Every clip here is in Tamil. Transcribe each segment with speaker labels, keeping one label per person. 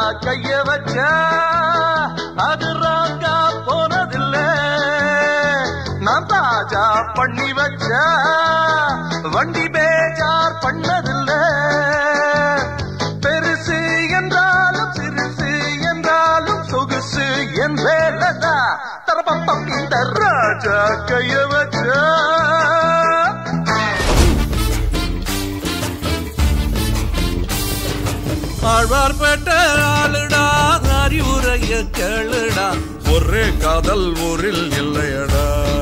Speaker 1: கைய வச்சா அது ராங்கா போனதில்ல நான் தாஜா பண்ணி வச்சா வண்டி பேஜார் பண்ணதில்ல பெருசு என்றாலும் சிறுசு என்றாலும் சொகுசு என் வேலைதா தரப்பம் இந்த ராஜா கைய வச்சா
Speaker 2: ஆழ்வார்பேட்ட ஆளுடா அறிவுரைய கேளுடா ஒரே காதல் ஊரில் இல்லையடா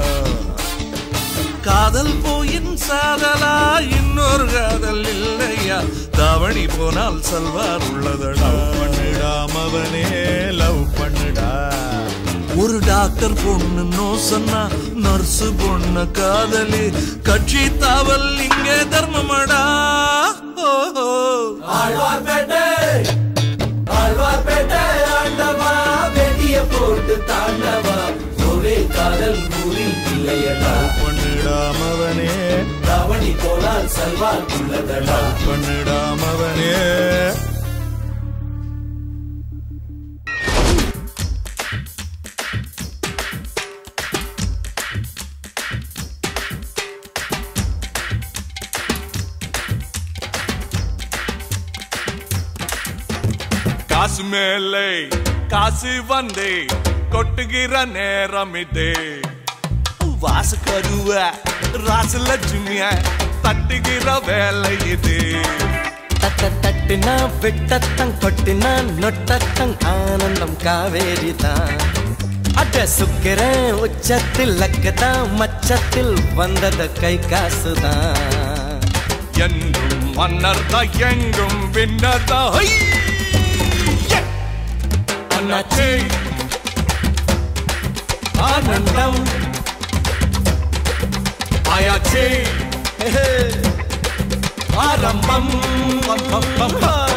Speaker 2: காதல் போயின் சாதலா இன்னொரு காதல் இல்லையா தாவணி போனால் சல்வார் உள்ளதடா
Speaker 3: பண்ணுடா மவனே லவ் பண்ணுடா
Speaker 2: ஒரு டாக்டர் பொண்ணு நோ சொன்னா நர்ஸ் பொண்ணு காதலி கட்சி தாவல் இங்கே தர்மமடா ஓஹோ
Speaker 4: ஆழ்வார்பேட்டை ஆழ்வார்பேட்டை ஆண்டவா வெடிய போட்டு தாண்டவா ஒரே காதல் ஊரில் இல்லையடா
Speaker 3: பண்ணுடா மவனே
Speaker 4: ராவணி போனால் சல்வார் உள்ளதடா
Speaker 3: பண்ணுடா மவனே
Speaker 2: காசு மேலே காசு வந்தே கொட்டுகிற நேரம் இதே வாசு கருவ ராசு லட்சுமிய தட்டுகிற வேலை இது
Speaker 5: தட்ட தட்டுனா விட்டத்தங் கொட்டினா நொட்டத்தங் ஆனந்தம் காவேரி தான் அட சுக்கிரன் உச்சத்தில் லக்கதான் மச்சத்தில் வந்தது கை காசுதான்
Speaker 2: என்றும் மன்னர் தான் எங்கும் பின்னர் தான் அண்ணாச்சே
Speaker 5: ஆனந்தம்
Speaker 2: ஆயாச்சே
Speaker 5: ஆரம்பம் பம், பம், பம், பம்.